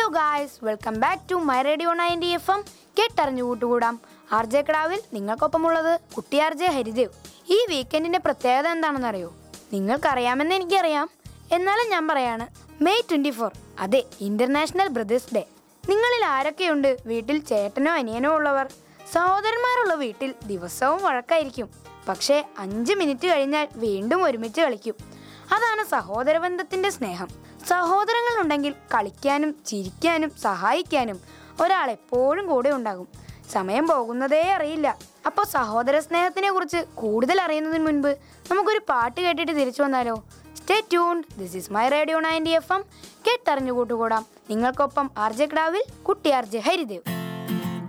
guys welcome back to my radio ninety F M കേട്ടറിഞ്ഞു കൂട്ടുകൂടാം R J കടാവിൽ നിങ്ങൾക്കൊപ്പമുള്ളത് കുട്ടി R J Haridev ഈ വീക്കെൻഡിന്റെ പ്രത്യേകത എന്താണെന്നറിയോ നിങ്ങൾക്കറിയാമെന്ന് എനിക്കറിയാം എന്നാലും ഞാൻ പറയാണ് മെയ് ട്വന്റി ഫോർ അതെ ഇന്റർനാഷണൽ ബ്രദേഴ്സ് ഡേ നിങ്ങളിൽ ആരൊക്കെയുണ്ട് വീട്ടിൽ ചേട്ടനോ അനിയനോ ഉള്ളവർ സഹോദരന്മാരുള്ള വീട്ടിൽ ദിവസവും വഴക്കായിരിക്കും പക്ഷേ അഞ്ച് മിനിറ്റ് കഴിഞ്ഞാൽ വീണ്ടും ഒരുമിച്ച് കളിക്കും അതാണ് സഹോദര ബന്ധത്തിന്റെ സ്നേഹം സഹോദരങ്ങൾ ഉണ്ടെങ്കിൽ കളിക്കാനും ചിരിക്കാനും സഹായിക്കാനും ഒരാൾ എപ്പോഴും കൂടെ ഉണ്ടാകും സമയം പോകുന്നതേ അറിയില്ല അപ്പോൾ സഹോദര സ്നേഹത്തിനെ കുറിച്ച് കൂടുതൽ അറിയുന്നതിന് മുൻപ് നമുക്കൊരു പാട്ട് കേട്ടിട്ട് തിരിച്ചു വന്നാലോ stay tuned this is my radio ninety F M കേട്ടറിഞ്ഞു കൂട്ടുകൂടാം നിങ്ങൾക്കൊപ്പം ആർ ജെ ക്ടാവിൽ കുട്ടി ആർ ജെ ഹരിദേവ്